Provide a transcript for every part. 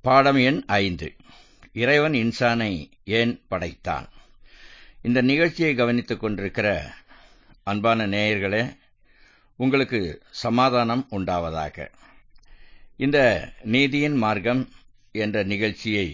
பாடம் எண் ஐந்து இறைவன் இன்சானை ஏன் படைத்தான் இந்த நிகழ்ச்சியை கவனித்துக் கொண்டிருக்கிற அன்பான நேயர்களே உங்களுக்கு சமாதானம் உண்டாவதாக இந்த நீதியின் மார்க்கம் என்ற நிகழ்ச்சியை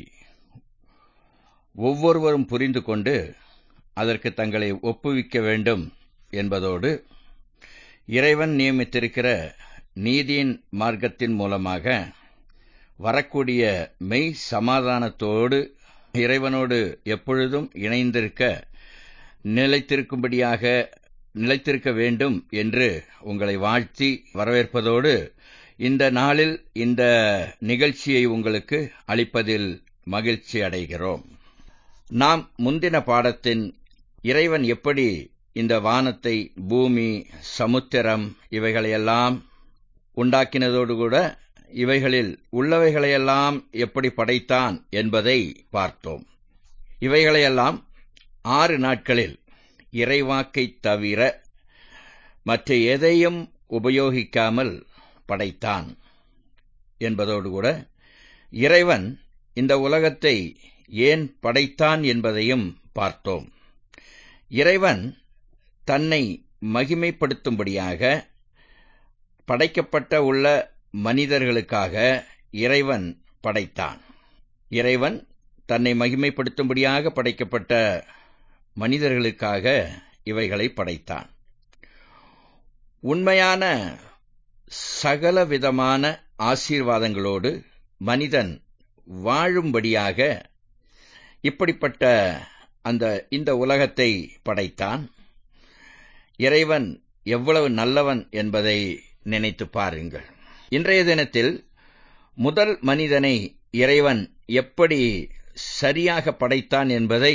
ஒவ்வொருவரும் புரிந்து கொண்டு அதற்கு தங்களை ஒப்புவிக்க வேண்டும் என்பதோடு இறைவன் நியமித்திருக்கிற நீதியின் மார்க்கத்தின் மூலமாக வரக்கூடிய மெய் சமாதானத்தோடு இறைவனோடு எப்பொழுதும் இணைந்திருக்க நிலைத்திருக்கும்படியாக நிலைத்திருக்க வேண்டும் என்று உங்களை வாழ்த்தி வரவேற்பதோடு இந்த நாளில் இந்த நிகழ்ச்சியை உங்களுக்கு அளிப்பதில் மகிழ்ச்சி அடைகிறோம் நாம் முந்தின பாடத்தின் இறைவன் எப்படி இந்த வானத்தை பூமி சமுத்திரம் இவைகளையெல்லாம் உண்டாக்கினதோடு கூட இவைகளில் உள்ளவைகளையெல்லாம் எப்படி படைத்தான் என்பதை பார்த்தோம் இவைகளையெல்லாம் ஆறு நாட்களில் இறைவாக்கை தவிர மற்ற எதையும் உபயோகிக்காமல் படைத்தான் என்பதோடு கூட இறைவன் இந்த உலகத்தை ஏன் படைத்தான் என்பதையும் பார்த்தோம் இறைவன் தன்னை மகிமைப்படுத்தும்படியாக படைக்கப்பட்ட உள்ள மனிதர்களுக்காக இறைவன் படைத்தான் இறைவன் தன்னை மகிமைப்படுத்தும்படியாக படைக்கப்பட்ட மனிதர்களுக்காக இவைகளை படைத்தான் உண்மையான சகல விதமான ஆசீர்வாதங்களோடு மனிதன் வாழும்படியாக இப்படிப்பட்ட அந்த இந்த உலகத்தை படைத்தான் இறைவன் எவ்வளவு நல்லவன் என்பதை நினைத்து பாருங்கள் இன்றைய தினத்தில் முதல் மனிதனை இறைவன் எப்படி சரியாக படைத்தான் என்பதை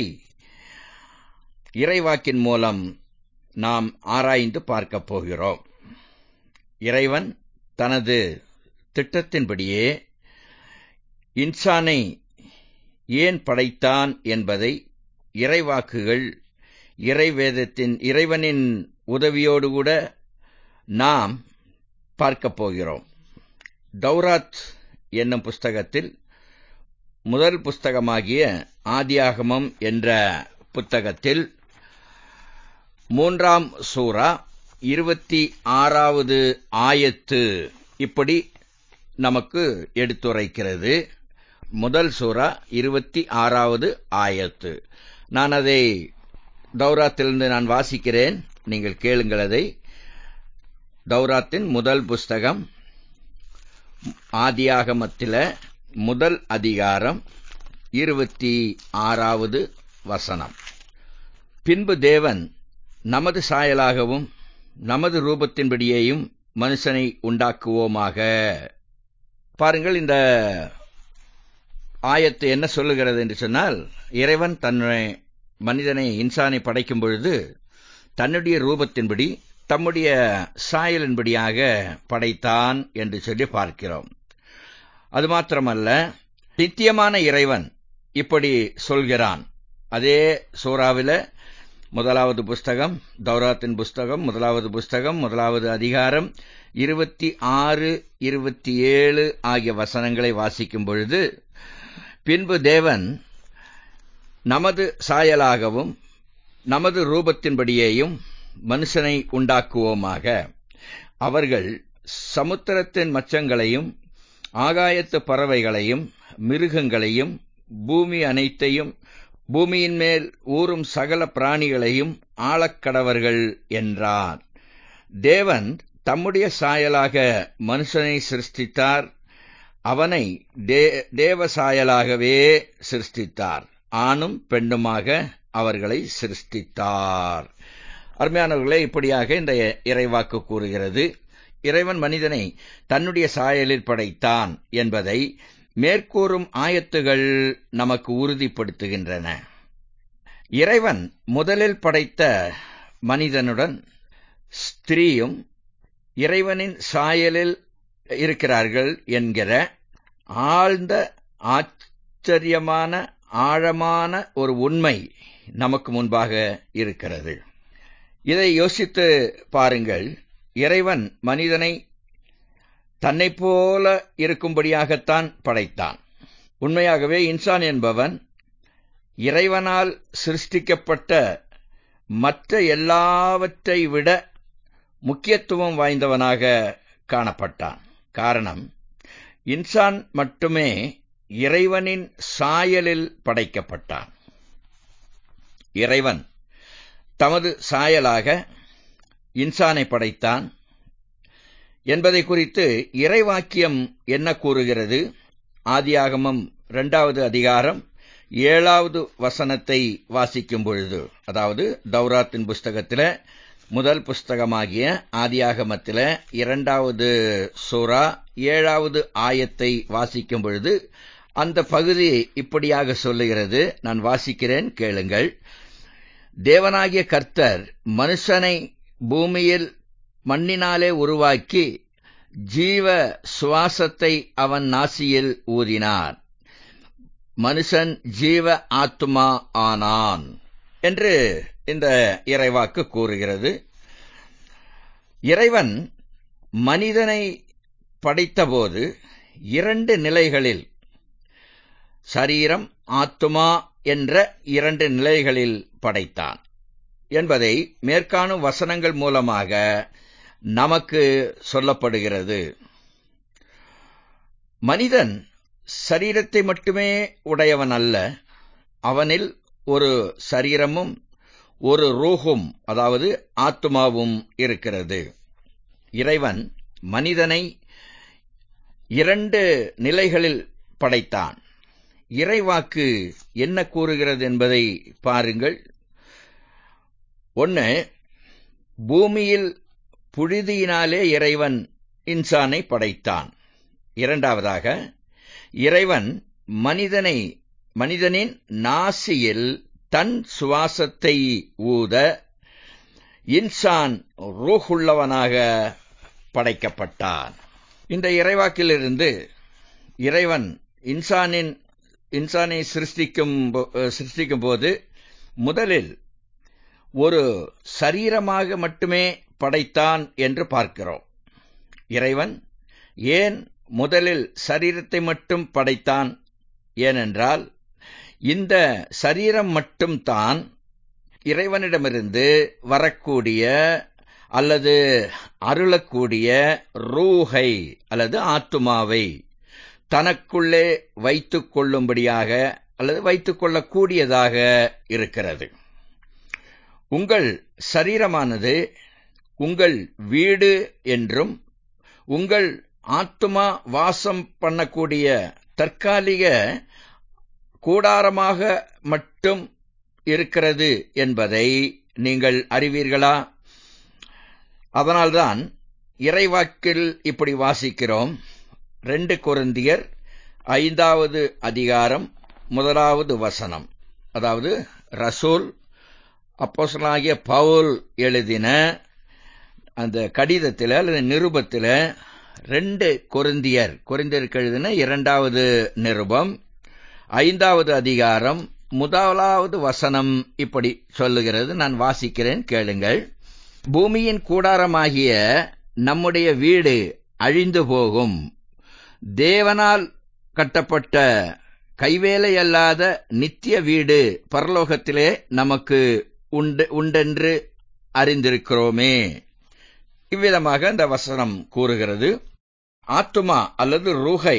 இறைவாக்கின் மூலம் நாம் ஆராய்ந்து பார்க்கப் போகிறோம் இறைவன் தனது திட்டத்தின்படியே இன்சானை ஏன் படைத்தான் என்பதை இறைவாக்குகள் இறைவேதத்தின் இறைவனின் உதவியோடு கூட நாம் பார்க்கப் போகிறோம் தௌராத் என்னும் புஸ்தகத்தில் முதல் புஸ்தகமாகிய ஆதியாகமம் என்ற புத்தகத்தில் மூன்றாம் சூரா இருபத்தி ஆறாவது ஆயத்து இப்படி நமக்கு எடுத்துரைக்கிறது முதல் சூரா இருபத்தி ஆறாவது ஆயத்து நான் அதை தௌராத்திலிருந்து நான் வாசிக்கிறேன் நீங்கள் கேளுங்கள் அதை தௌராத்தின் முதல் புஸ்தகம் ஆதியாகமத்தில முதல் அதிகாரம் இருபத்தி ஆறாவது வசனம் பின்பு தேவன் நமது சாயலாகவும் நமது ரூபத்தின்படியேயும் மனுஷனை உண்டாக்குவோமாக பாருங்கள் இந்த ஆயத்து என்ன சொல்லுகிறது என்று சொன்னால் இறைவன் தன்னை மனிதனை இன்சானை படைக்கும் பொழுது தன்னுடைய ரூபத்தின்படி தம்முடைய சாயலின்படியாக படைத்தான் என்று சொல்லி பார்க்கிறோம் அது மாத்திரமல்ல நித்தியமான இறைவன் இப்படி சொல்கிறான் அதே சூறாவில் முதலாவது புஸ்தகம் தௌராத்தின் புஸ்தகம் முதலாவது புஸ்தகம் முதலாவது அதிகாரம் இருபத்தி ஆறு இருபத்தி ஏழு ஆகிய வசனங்களை வாசிக்கும் பொழுது பின்பு தேவன் நமது சாயலாகவும் நமது ரூபத்தின்படியேயும் மனுஷனை உண்டாக்குவோமாக அவர்கள் சமுத்திரத்தின் மச்சங்களையும் ஆகாயத்து பறவைகளையும் மிருகங்களையும் பூமி அனைத்தையும் பூமியின் மேல் ஊறும் சகல பிராணிகளையும் ஆளக்கடவர்கள் என்றார் தேவன் தம்முடைய சாயலாக மனுஷனை சிருஷ்டித்தார் அவனை தேவ சாயலாகவே சிருஷ்டித்தார் ஆணும் பெண்ணுமாக அவர்களை சிருஷ்டித்தார் அருமையானவர்களே இப்படியாக இந்த இறைவாக்கு கூறுகிறது இறைவன் மனிதனை தன்னுடைய சாயலில் படைத்தான் என்பதை மேற்கூறும் ஆயத்துகள் நமக்கு உறுதிப்படுத்துகின்றன இறைவன் முதலில் படைத்த மனிதனுடன் ஸ்திரீயும் இறைவனின் சாயலில் இருக்கிறார்கள் என்கிற ஆழ்ந்த ஆச்சரியமான ஆழமான ஒரு உண்மை நமக்கு முன்பாக இருக்கிறது இதை யோசித்து பாருங்கள் இறைவன் மனிதனை தன்னைப் போல இருக்கும்படியாகத்தான் படைத்தான் உண்மையாகவே இன்சான் என்பவன் இறைவனால் சிருஷ்டிக்கப்பட்ட மற்ற எல்லாவற்றை விட முக்கியத்துவம் வாய்ந்தவனாக காணப்பட்டான் காரணம் இன்சான் மட்டுமே இறைவனின் சாயலில் படைக்கப்பட்டான் இறைவன் தமது சாயலாக இன்சானை படைத்தான் என்பதை குறித்து இறைவாக்கியம் என்ன கூறுகிறது ஆதியாகமம் இரண்டாவது அதிகாரம் ஏழாவது வசனத்தை வாசிக்கும் பொழுது அதாவது தௌராத்தின் புஸ்தகத்தில் முதல் புஸ்தகமாகிய ஆதியாகமத்தில் இரண்டாவது சூரா ஏழாவது ஆயத்தை வாசிக்கும் பொழுது அந்த பகுதி இப்படியாக சொல்லுகிறது நான் வாசிக்கிறேன் கேளுங்கள் தேவனாகிய கர்த்தர் மனுஷனை பூமியில் மண்ணினாலே உருவாக்கி ஜீவ சுவாசத்தை அவன் நாசியில் ஊதினார் மனுஷன் ஜீவ ஆத்துமா ஆனான் என்று இந்த இறைவாக்கு கூறுகிறது இறைவன் மனிதனை படைத்தபோது இரண்டு நிலைகளில் சரீரம் ஆத்துமா என்ற இரண்டு நிலைகளில் படைத்தான் என்பதை மேற்காணும் வசனங்கள் மூலமாக நமக்கு சொல்லப்படுகிறது மனிதன் சரீரத்தை மட்டுமே உடையவன் அல்ல அவனில் ஒரு சரீரமும் ஒரு ரூஹும் அதாவது ஆத்துமாவும் இருக்கிறது இறைவன் மனிதனை இரண்டு நிலைகளில் படைத்தான் இறைவாக்கு என்ன கூறுகிறது என்பதை பாருங்கள் ஒன்று பூமியில் புழுதியினாலே இறைவன் இன்சானை படைத்தான் இரண்டாவதாக இறைவன் மனிதனை மனிதனின் நாசியில் தன் சுவாசத்தை ஊத இன்சான் ரூஹுள்ளவனாக படைக்கப்பட்டான் இந்த இறைவாக்கிலிருந்து இறைவன் இன்சானின் இன்சானை சிருஷ்டிக்கும் சிருஷ்டிக்கும் போது முதலில் ஒரு சரீரமாக மட்டுமே படைத்தான் என்று பார்க்கிறோம் இறைவன் ஏன் முதலில் சரீரத்தை மட்டும் படைத்தான் ஏனென்றால் இந்த சரீரம் மட்டும்தான் இறைவனிடமிருந்து வரக்கூடிய அல்லது அருளக்கூடிய ரூஹை அல்லது ஆத்துமாவை தனக்குள்ளே வைத்துக் கொள்ளும்படியாக அல்லது வைத்துக் கொள்ளக்கூடியதாக இருக்கிறது உங்கள் சரீரமானது உங்கள் வீடு என்றும் உங்கள் ஆத்துமா வாசம் பண்ணக்கூடிய தற்காலிக கூடாரமாக மட்டும் இருக்கிறது என்பதை நீங்கள் அறிவீர்களா அதனால்தான் இறைவாக்கில் இப்படி வாசிக்கிறோம் ரெண்டு கொருந்தியர் ஐந்தாவது அதிகாரம் முதலாவது வசனம் அதாவது ரசூல் அப்போசலாகிய பவுல் எழுதின அந்த கடிதத்தில் அல்லது நிருபத்தில் ரெண்டு கொருந்தியர் கொரிந்தியருக்கு எழுதின இரண்டாவது நிருபம் ஐந்தாவது அதிகாரம் முதலாவது வசனம் இப்படி சொல்லுகிறது நான் வாசிக்கிறேன் கேளுங்கள் பூமியின் கூடாரமாகிய நம்முடைய வீடு அழிந்து போகும் தேவனால் கட்டப்பட்ட கைவேலை அல்லாத நித்திய வீடு பரலோகத்திலே நமக்கு உண்டு உண்டென்று அறிந்திருக்கிறோமே இவ்விதமாக இந்த வசனம் கூறுகிறது ஆத்துமா அல்லது ரூஹை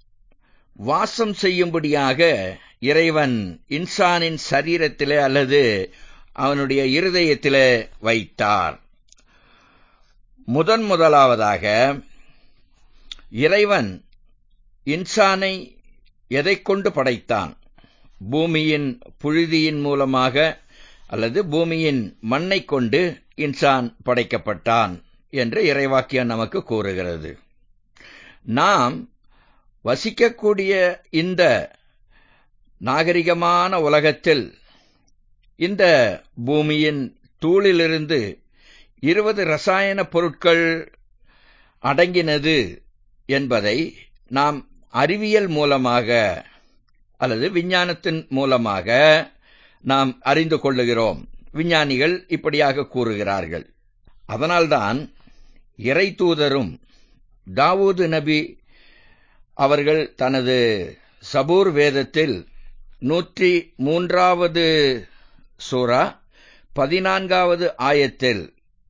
வாசம் செய்யும்படியாக இறைவன் இன்சானின் சரீரத்திலே அல்லது அவனுடைய இருதயத்திலே வைத்தார் முதன் முதலாவதாக இறைவன் இன்சானை எதை கொண்டு படைத்தான் பூமியின் புழுதியின் மூலமாக அல்லது பூமியின் மண்ணை கொண்டு இன்சான் படைக்கப்பட்டான் என்று இறைவாக்கியம் நமக்கு கூறுகிறது நாம் வசிக்கக்கூடிய இந்த நாகரிகமான உலகத்தில் இந்த பூமியின் தூளிலிருந்து இருபது ரசாயன பொருட்கள் அடங்கினது என்பதை நாம் அறிவியல் மூலமாக அல்லது விஞ்ஞானத்தின் மூலமாக நாம் அறிந்து கொள்ளுகிறோம் விஞ்ஞானிகள் இப்படியாக கூறுகிறார்கள் அதனால்தான் இறை தூதரும் தாவூது நபி அவர்கள் தனது சபூர் வேதத்தில் நூற்றி மூன்றாவது சூரா பதினான்காவது ஆயத்தில்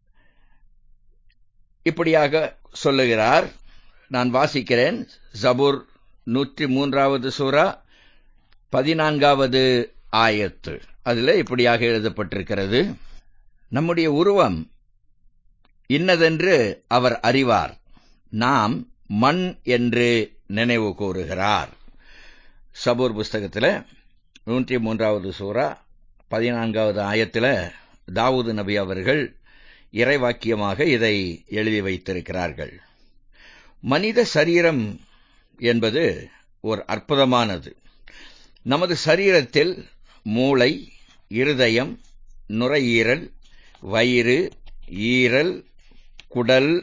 இப்படியாக சொல்லுகிறார் நான் வாசிக்கிறேன் ஜபூர் நூற்றி மூன்றாவது சூரா பதினான்காவது ஆயத்து அதில் இப்படியாக எழுதப்பட்டிருக்கிறது நம்முடைய உருவம் இன்னதென்று அவர் அறிவார் நாம் மண் என்று நினைவு கூறுகிறார் சபூர் புஸ்தகத்தில் நூற்றி மூன்றாவது சூறா பதினான்காவது ஆயத்தில் தாவூது நபி அவர்கள் இறைவாக்கியமாக இதை எழுதி வைத்திருக்கிறார்கள் மனித சரீரம் என்பது ஒரு அற்புதமானது நமது சரீரத்தில் மூளை இருதயம் நுரையீரல் வயிறு ஈரல் குடல்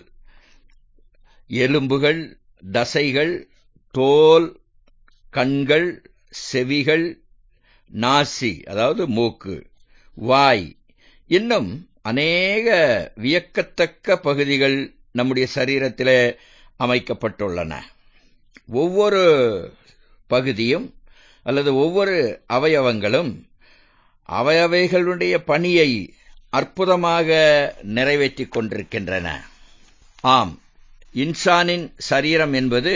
எலும்புகள் தசைகள் தோல் கண்கள் செவிகள் நாசி அதாவது மூக்கு வாய் இன்னும் அநேக வியக்கத்தக்க பகுதிகள் நம்முடைய சரீரத்தில் அமைக்கப்பட்டுள்ளன ஒவ்வொரு பகுதியும் அல்லது ஒவ்வொரு அவயவங்களும் அவையவைகளுடைய பணியை அற்புதமாக நிறைவேற்றிக் கொண்டிருக்கின்றன ஆம் இன்சானின் சரீரம் என்பது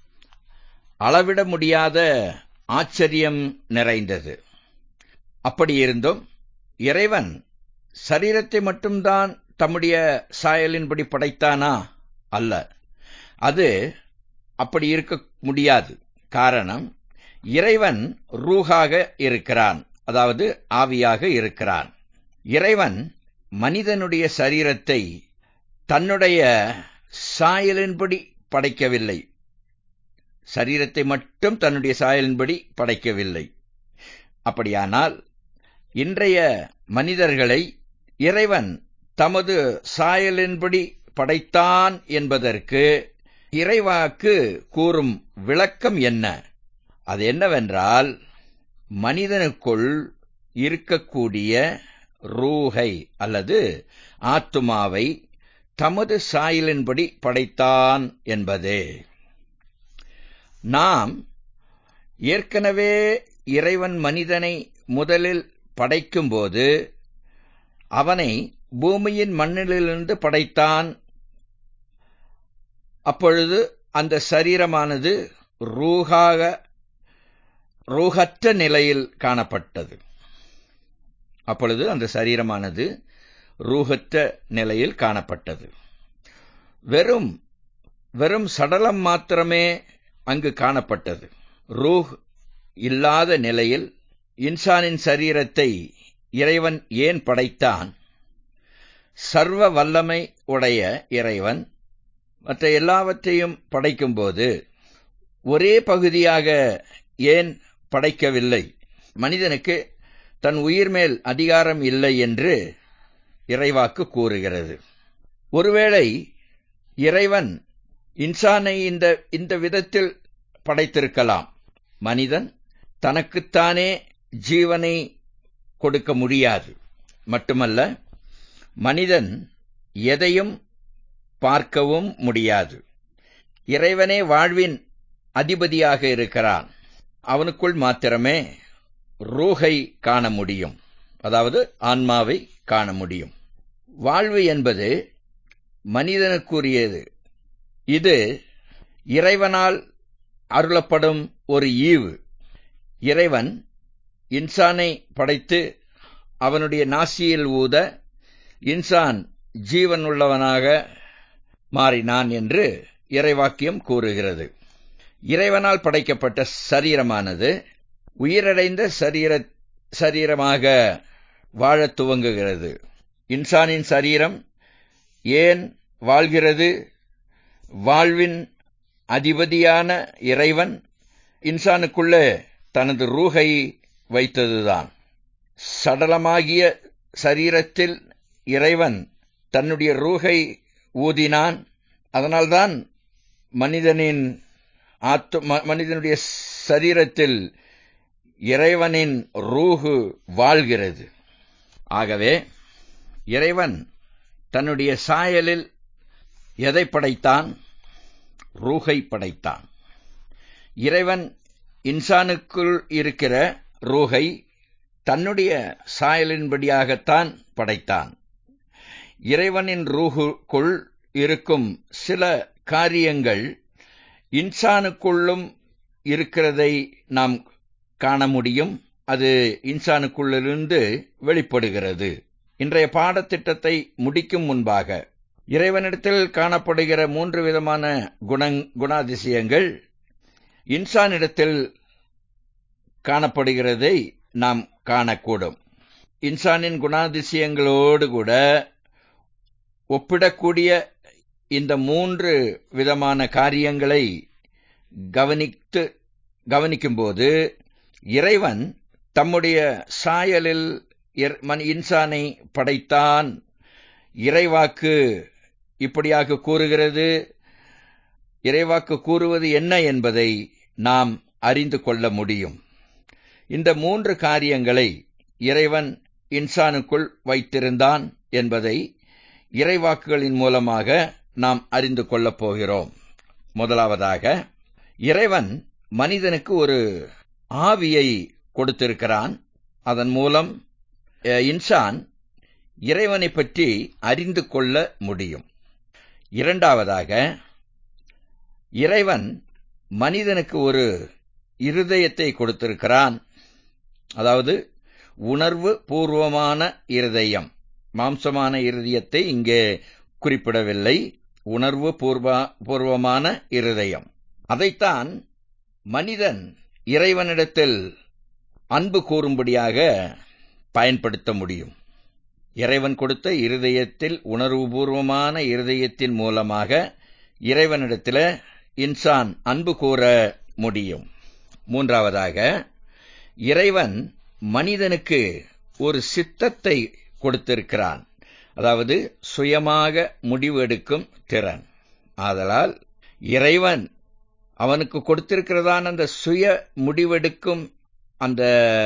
அளவிட முடியாத ஆச்சரியம் நிறைந்தது அப்படியிருந்தும் இறைவன் சரீரத்தை மட்டும்தான் தம்முடைய சாயலின்படி படைத்தானா அல்ல அது அப்படி இருக்க முடியாது காரணம் இறைவன் ரூகாக இருக்கிறான் அதாவது ஆவியாக இருக்கிறான் இறைவன் மனிதனுடைய சரீரத்தை தன்னுடைய சாயலின்படி படைக்கவில்லை சரீரத்தை மட்டும் தன்னுடைய சாயலின்படி படைக்கவில்லை அப்படியானால் இன்றைய மனிதர்களை இறைவன் தமது சாயலின்படி படைத்தான் என்பதற்கு இறைவாக்கு கூறும் விளக்கம் என்ன அது என்னவென்றால் மனிதனுக்குள் இருக்கக்கூடிய ரூஹை அல்லது ஆத்துமாவை தமது சாயலின்படி படைத்தான் என்பதே நாம் ஏற்கனவே இறைவன் மனிதனை முதலில் படைக்கும்போது அவனை பூமியின் மண்ணிலிருந்து படைத்தான் அப்பொழுது அந்த சரீரமானது ரூகாக ரூகற்ற நிலையில் காணப்பட்டது அப்பொழுது அந்த சரீரமானது ரூகற்ற நிலையில் காணப்பட்டது வெறும் வெறும் சடலம் மாத்திரமே அங்கு காணப்பட்டது ரூஹ் இல்லாத நிலையில் இன்சானின் சரீரத்தை இறைவன் ஏன் படைத்தான் சர்வ வல்லமை உடைய இறைவன் மற்ற எல்லாவற்றையும் படைக்கும்போது ஒரே பகுதியாக ஏன் படைக்கவில்லை மனிதனுக்கு தன் உயிர் மேல் அதிகாரம் இல்லை என்று இறைவாக்கு கூறுகிறது ஒருவேளை இறைவன் இன்சானை இந்த இந்த விதத்தில் படைத்திருக்கலாம் மனிதன் தனக்குத்தானே ஜீவனை கொடுக்க முடியாது மட்டுமல்ல மனிதன் எதையும் பார்க்கவும் முடியாது இறைவனே வாழ்வின் அதிபதியாக இருக்கிறான் அவனுக்குள் மாத்திரமே ரூகை காண முடியும் அதாவது ஆன்மாவை காண முடியும் வாழ்வு என்பது மனிதனுக்குரியது இது இறைவனால் அருளப்படும் ஒரு ஈவு இறைவன் இன்சானை படைத்து அவனுடைய நாசியில் ஊத இன்சான் ஜீவன் உள்ளவனாக மாறினான் என்று இறைவாக்கியம் கூறுகிறது இறைவனால் படைக்கப்பட்ட சரீரமானது உயிரடைந்த சரீர சரீரமாக வாழத் துவங்குகிறது இன்சானின் சரீரம் ஏன் வாழ்கிறது வாழ்வின் அதிபதியான இறைவன் இன்சானுக்குள்ளே தனது ரூகை வைத்ததுதான் சடலமாகிய சரீரத்தில் இறைவன் தன்னுடைய ரூகை ஊதினான் அதனால்தான் மனிதனின் ஆத்து மனிதனுடைய சரீரத்தில் இறைவனின் ரூகு வாழ்கிறது ஆகவே இறைவன் தன்னுடைய சாயலில் எதை படைத்தான் ரூகை படைத்தான் இறைவன் இன்சானுக்குள் இருக்கிற ரூஹை தன்னுடைய சாயலின்படியாகத்தான் படைத்தான் இறைவனின் ரூஹுக்குள் இருக்கும் சில காரியங்கள் இன்சானுக்குள்ளும் இருக்கிறதை நாம் காண முடியும் அது இன்சானுக்குள்ளிருந்து வெளிப்படுகிறது இன்றைய பாடத்திட்டத்தை முடிக்கும் முன்பாக இறைவனிடத்தில் காணப்படுகிற மூன்று விதமான குணங் குணாதிசயங்கள் இன்சானிடத்தில் காணப்படுகிறதை நாம் காணக்கூடும் இன்சானின் குணாதிசயங்களோடு கூட ஒப்பிடக்கூடிய இந்த மூன்று விதமான காரியங்களை கவனித்து கவனிக்கும்போது இறைவன் தம்முடைய சாயலில் இன்சானை படைத்தான் இறைவாக்கு இப்படியாக கூறுகிறது இறைவாக்கு கூறுவது என்ன என்பதை நாம் அறிந்து கொள்ள முடியும் இந்த மூன்று காரியங்களை இறைவன் இன்சானுக்குள் வைத்திருந்தான் என்பதை இறைவாக்குகளின் மூலமாக நாம் அறிந்து கொள்ளப் போகிறோம் முதலாவதாக இறைவன் மனிதனுக்கு ஒரு ஆவியை கொடுத்திருக்கிறான் அதன் மூலம் இன்சான் இறைவனை பற்றி அறிந்து கொள்ள முடியும் இரண்டாவதாக இறைவன் மனிதனுக்கு ஒரு இருதயத்தை கொடுத்திருக்கிறான் அதாவது உணர்வு பூர்வமான இருதயம் மாம்சமான இருதயத்தை இங்கே குறிப்பிடவில்லை உணர்வு பூர்வமான இருதயம் அதைத்தான் மனிதன் இறைவனிடத்தில் அன்பு கூறும்படியாக பயன்படுத்த முடியும் இறைவன் கொடுத்த இருதயத்தில் உணர்வுபூர்வமான இருதயத்தின் மூலமாக இறைவனிடத்தில் இன்சான் அன்பு கூற முடியும் மூன்றாவதாக இறைவன் மனிதனுக்கு ஒரு சித்தத்தை கொடுத்திருக்கிறான் அதாவது சுயமாக முடிவெடுக்கும் திறன் ஆதலால் இறைவன் அவனுக்கு கொடுத்திருக்கிறதான அந்த சுய முடிவெடுக்கும் அந்த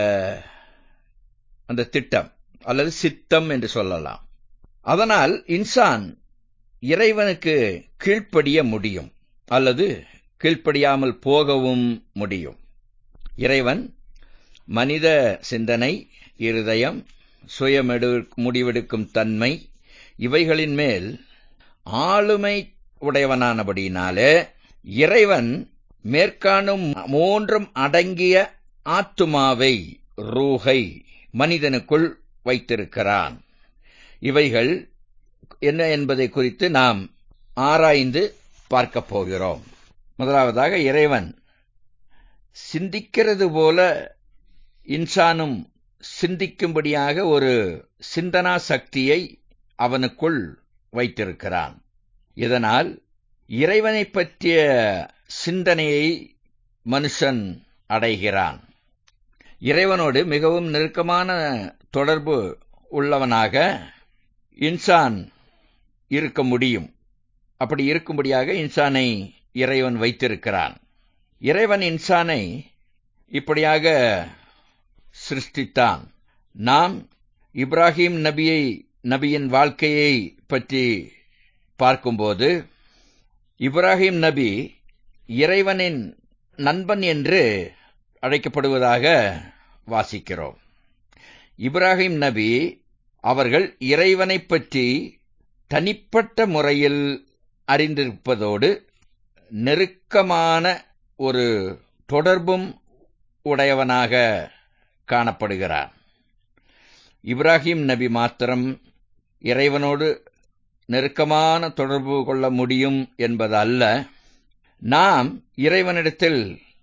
அந்த திட்டம் அல்லது சித்தம் என்று சொல்லலாம் அதனால் இன்சான் இறைவனுக்கு கீழ்ப்படிய முடியும் அல்லது கீழ்ப்படியாமல் போகவும் முடியும் இறைவன் மனித சிந்தனை இருதயம் சுயமெடு முடிவெடுக்கும் தன்மை இவைகளின் மேல் ஆளுமை உடையவனானபடியினாலே இறைவன் மேற்காணும் மூன்றும் அடங்கிய ஆத்துமாவை ரூகை மனிதனுக்குள் வைத்திருக்கிறான் இவைகள் என்ன என்பதை குறித்து நாம் ஆராய்ந்து பார்க்கப் போகிறோம் முதலாவதாக இறைவன் சிந்திக்கிறது போல இன்சானும் சிந்திக்கும்படியாக ஒரு சிந்தனா சக்தியை அவனுக்குள் வைத்திருக்கிறான் இதனால் இறைவனை பற்றிய சிந்தனையை மனுஷன் அடைகிறான் இறைவனோடு மிகவும் நெருக்கமான தொடர்பு உள்ளவனாக இன்சான் இருக்க முடியும் அப்படி இருக்கும்படியாக இன்சானை இறைவன் வைத்திருக்கிறான் இறைவன் இன்சானை இப்படியாக சிருஷ்டித்தான் நாம் இப்ராஹிம் நபியை நபியின் வாழ்க்கையை பற்றி பார்க்கும்போது இப்ராஹிம் நபி இறைவனின் நண்பன் என்று அழைக்கப்படுவதாக வாசிக்கிறோம் இப்ராஹிம் நபி அவர்கள் இறைவனை பற்றி தனிப்பட்ட முறையில் அறிந்திருப்பதோடு நெருக்கமான ஒரு தொடர்பும் உடையவனாக காணப்படுகிறார் இப்ராஹிம் நபி மாத்திரம் இறைவனோடு நெருக்கமான தொடர்பு கொள்ள முடியும் என்பது அல்ல நாம் இறைவனிடத்தில்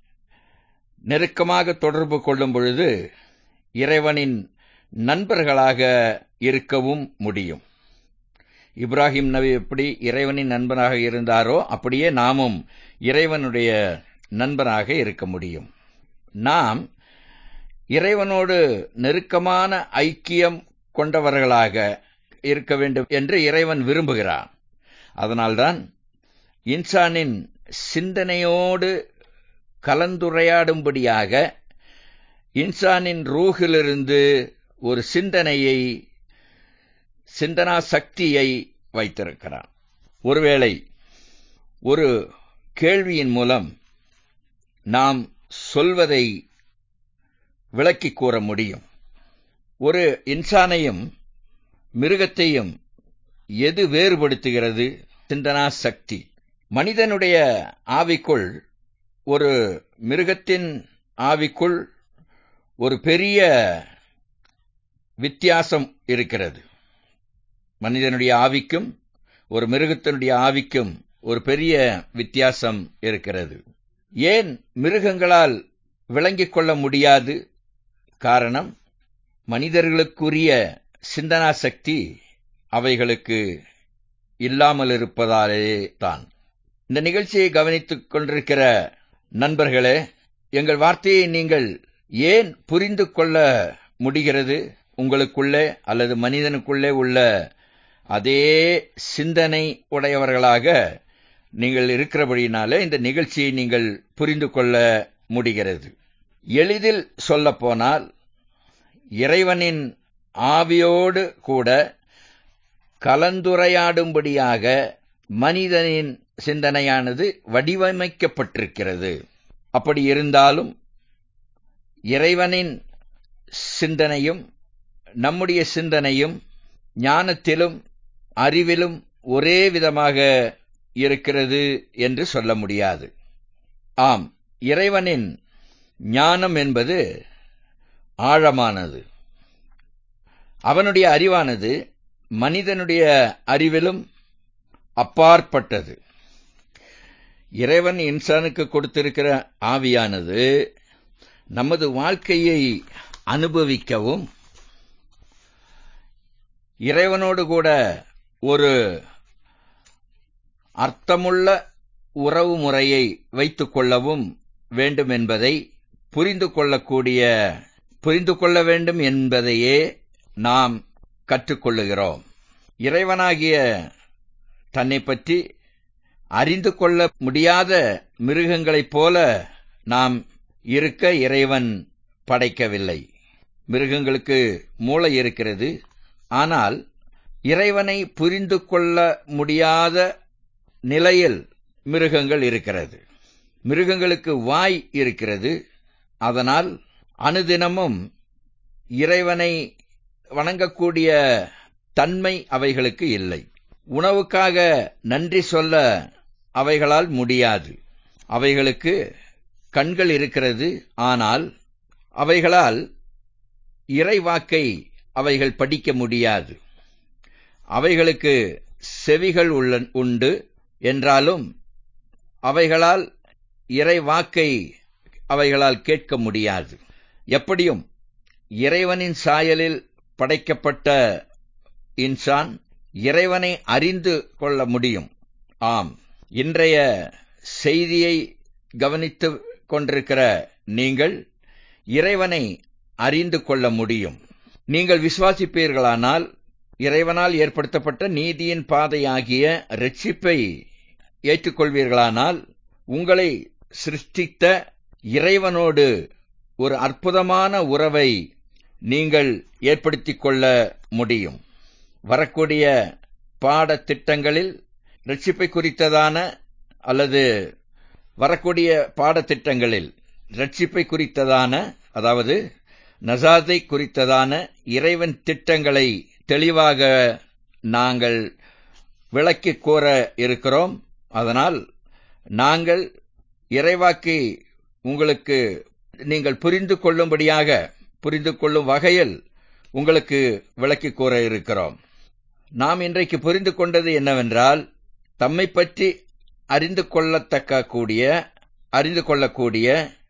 நெருக்கமாக தொடர்பு கொள்ளும் பொழுது இறைவனின் நண்பர்களாக இருக்கவும் முடியும் இப்ராஹிம் நபி எப்படி இறைவனின் நண்பனாக இருந்தாரோ அப்படியே நாமும் இறைவனுடைய நண்பனாக இருக்க முடியும் நாம் இறைவனோடு நெருக்கமான ஐக்கியம் கொண்டவர்களாக இருக்க வேண்டும் என்று இறைவன் விரும்புகிறான் அதனால்தான் இன்சானின் சிந்தனையோடு கலந்துரையாடும்படியாக இன்சானின் ரூகிலிருந்து ஒரு சிந்தனையை சிந்தனா சக்தியை வைத்திருக்கிறான் ஒருவேளை ஒரு கேள்வியின் மூலம் நாம் சொல்வதை விளக்கிக் கூற முடியும் ஒரு இன்சானையும் மிருகத்தையும் எது வேறுபடுத்துகிறது சிந்தனா சக்தி மனிதனுடைய ஆவிக்குள் ஒரு மிருகத்தின் ஆவிக்குள் ஒரு பெரிய வித்தியாசம் இருக்கிறது மனிதனுடைய ஆவிக்கும் ஒரு மிருகத்தினுடைய ஆவிக்கும் ஒரு பெரிய வித்தியாசம் இருக்கிறது ஏன் மிருகங்களால் விளங்கிக் கொள்ள முடியாது காரணம் மனிதர்களுக்குரிய சிந்தனா சக்தி அவைகளுக்கு இல்லாமல் இருப்பதாலே தான் இந்த நிகழ்ச்சியை கவனித்துக் கொண்டிருக்கிற நண்பர்களே எங்கள் வார்த்தையை நீங்கள் ஏன் புரிந்து கொள்ள முடிகிறது உங்களுக்குள்ளே அல்லது மனிதனுக்குள்ளே உள்ள அதே சிந்தனை உடையவர்களாக நீங்கள் இருக்கிறபடியினாலே இந்த நிகழ்ச்சியை நீங்கள் புரிந்து கொள்ள முடிகிறது எளிதில் சொல்லப்போனால் இறைவனின் ஆவியோடு கூட கலந்துரையாடும்படியாக மனிதனின் சிந்தனையானது வடிவமைக்கப்பட்டிருக்கிறது அப்படி இருந்தாலும் இறைவனின் சிந்தனையும் நம்முடைய சிந்தனையும் ஞானத்திலும் அறிவிலும் ஒரே விதமாக இருக்கிறது என்று சொல்ல முடியாது ஆம் இறைவனின் ஞானம் என்பது ஆழமானது அவனுடைய அறிவானது மனிதனுடைய அறிவிலும் அப்பாற்பட்டது இறைவன் இன்சானுக்கு கொடுத்திருக்கிற ஆவியானது நமது வாழ்க்கையை அனுபவிக்கவும் இறைவனோடு கூட ஒரு அர்த்தமுள்ள உறவு முறையை வைத்துக் கொள்ளவும் வேண்டும் என்பதை புரிந்து கொள்ளக்கூடிய புரிந்து கொள்ள வேண்டும் என்பதையே நாம் கற்றுக்கொள்ளுகிறோம் இறைவனாகிய தன்னை பற்றி அறிந்து கொள்ள முடியாத மிருகங்களைப் போல நாம் இருக்க இறைவன் படைக்கவில்லை மிருகங்களுக்கு மூளை இருக்கிறது ஆனால் இறைவனை புரிந்து கொள்ள முடியாத நிலையில் மிருகங்கள் இருக்கிறது மிருகங்களுக்கு வாய் இருக்கிறது அதனால் அனுதினமும் இறைவனை வணங்கக்கூடிய தன்மை அவைகளுக்கு இல்லை உணவுக்காக நன்றி சொல்ல அவைகளால் முடியாது அவைகளுக்கு கண்கள் இருக்கிறது ஆனால் அவைகளால் இறைவாக்கை அவைகள் படிக்க முடியாது அவைகளுக்கு செவிகள் உள்ள உண்டு என்றாலும் அவைகளால் இறைவாக்கை அவைகளால் கேட்க முடியாது எப்படியும் இறைவனின் சாயலில் படைக்கப்பட்ட இன்சான் இறைவனை அறிந்து கொள்ள முடியும் ஆம் இன்றைய செய்தியை கவனித்துக் கொண்டிருக்கிற நீங்கள் இறைவனை அறிந்து கொள்ள முடியும் நீங்கள் விசுவாசிப்பீர்களானால் இறைவனால் ஏற்படுத்தப்பட்ட நீதியின் பாதையாகிய ரட்சிப்பை ஏற்றுக்கொள்வீர்களானால் உங்களை சிருஷ்டித்த இறைவனோடு ஒரு அற்புதமான உறவை நீங்கள் ஏற்படுத்திக் கொள்ள முடியும் வரக்கூடிய பாடத்திட்டங்களில் ரட்சிப்பை குறித்ததான அல்லது வரக்கூடிய பாடத்திட்டங்களில் ரட்சிப்பை குறித்ததான அதாவது நசாதை குறித்ததான இறைவன் திட்டங்களை தெளிவாக நாங்கள் விளக்கி கூற இருக்கிறோம் அதனால் நாங்கள் இறைவாக்கை உங்களுக்கு நீங்கள் புரிந்து கொள்ளும்படியாக புரிந்து கொள்ளும் வகையில் உங்களுக்கு விளக்கி கூற இருக்கிறோம் நாம் இன்றைக்கு புரிந்து கொண்டது என்னவென்றால் தம்மை பற்றி அறிந்து கொள்ளத்தக்க கூடிய அறிந்து கொள்ளக்கூடிய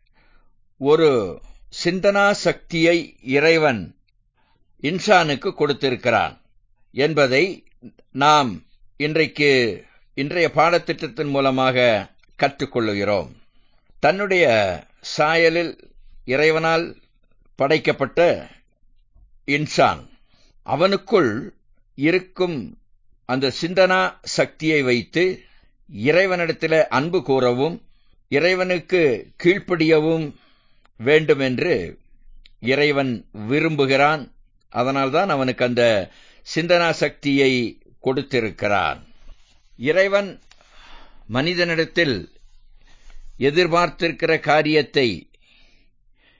ஒரு சிந்தனா சக்தியை இறைவன் இன்சானுக்கு கொடுத்திருக்கிறான் என்பதை நாம் இன்றைக்கு இன்றைய பாடத்திட்டத்தின் மூலமாக கற்றுக்கொள்ளுகிறோம் தன்னுடைய சாயலில் இறைவனால் படைக்கப்பட்ட இன்சான் அவனுக்குள் இருக்கும் அந்த சிந்தனா சக்தியை வைத்து இறைவனிடத்தில் அன்பு கூறவும் இறைவனுக்கு கீழ்ப்படியவும் வேண்டும் என்று இறைவன் விரும்புகிறான் அதனால்தான் அவனுக்கு அந்த சிந்தனா சக்தியை கொடுத்திருக்கிறான் இறைவன் மனிதனிடத்தில் எதிர்பார்த்திருக்கிற காரியத்தை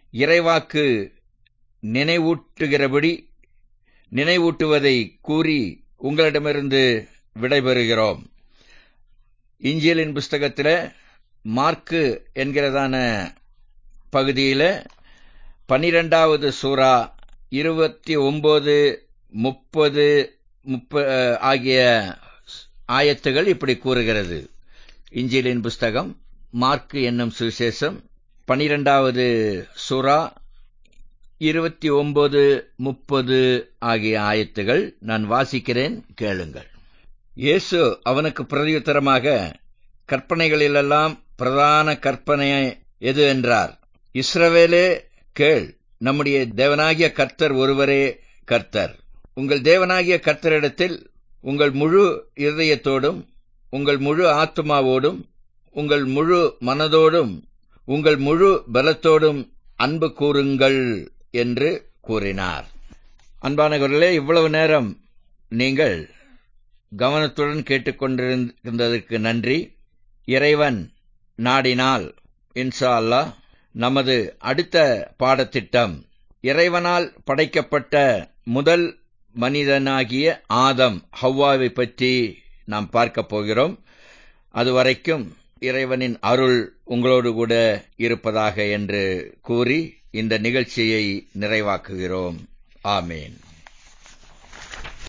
இறைவாக்கு நினைவூட்டுகிறபடி நினைவூட்டுவதை கூறி உங்களிடமிருந்து விடைபெறுகிறோம் இஞ்சியலின் புஸ்தகத்தில் மார்க்கு என்கிறதான பகுதியில் பனிரெண்டாவது சூறா இருபத்தி ஒன்பது முப்பது முப்ப ஆகிய ஆயத்துகள் இப்படி கூறுகிறது இஞ்சியலின் புஸ்தகம் மார்க்கு என்னும் சுவிசேஷம் பனிரெண்டாவது சூறா இருபத்தி ஒன்பது முப்பது ஆகிய ஆயத்துகள் நான் வாசிக்கிறேன் கேளுங்கள் இயேசு அவனுக்கு பிரதியுத்தரமாக கற்பனைகளிலெல்லாம் பிரதான கற்பனை எது என்றார் இஸ்ரவேலே கேள் நம்முடைய தேவனாகிய கர்த்தர் ஒருவரே கர்த்தர் உங்கள் தேவனாகிய கர்த்தரிடத்தில் உங்கள் முழு இருதயத்தோடும் உங்கள் முழு ஆத்மாவோடும் உங்கள் முழு மனதோடும் உங்கள் முழு பலத்தோடும் அன்பு கூறுங்கள் என்று கூறினார் அன்பானவர்களே இவ்வளவு நேரம் நீங்கள் கவனத்துடன் கேட்டுக்கொண்டிருந்ததற்கு நன்றி இறைவன் நாடினால் இன்ஷா அல்லா நமது அடுத்த பாடத்திட்டம் இறைவனால் படைக்கப்பட்ட முதல் மனிதனாகிய ஆதம் ஹவ்வாவை பற்றி நாம் பார்க்கப் போகிறோம் அதுவரைக்கும் இறைவனின் அருள் உங்களோடு கூட இருப்பதாக என்று கூறி இந்த நிகழ்ச்சியை நிறைவாக்குகிறோம் ஆமேன்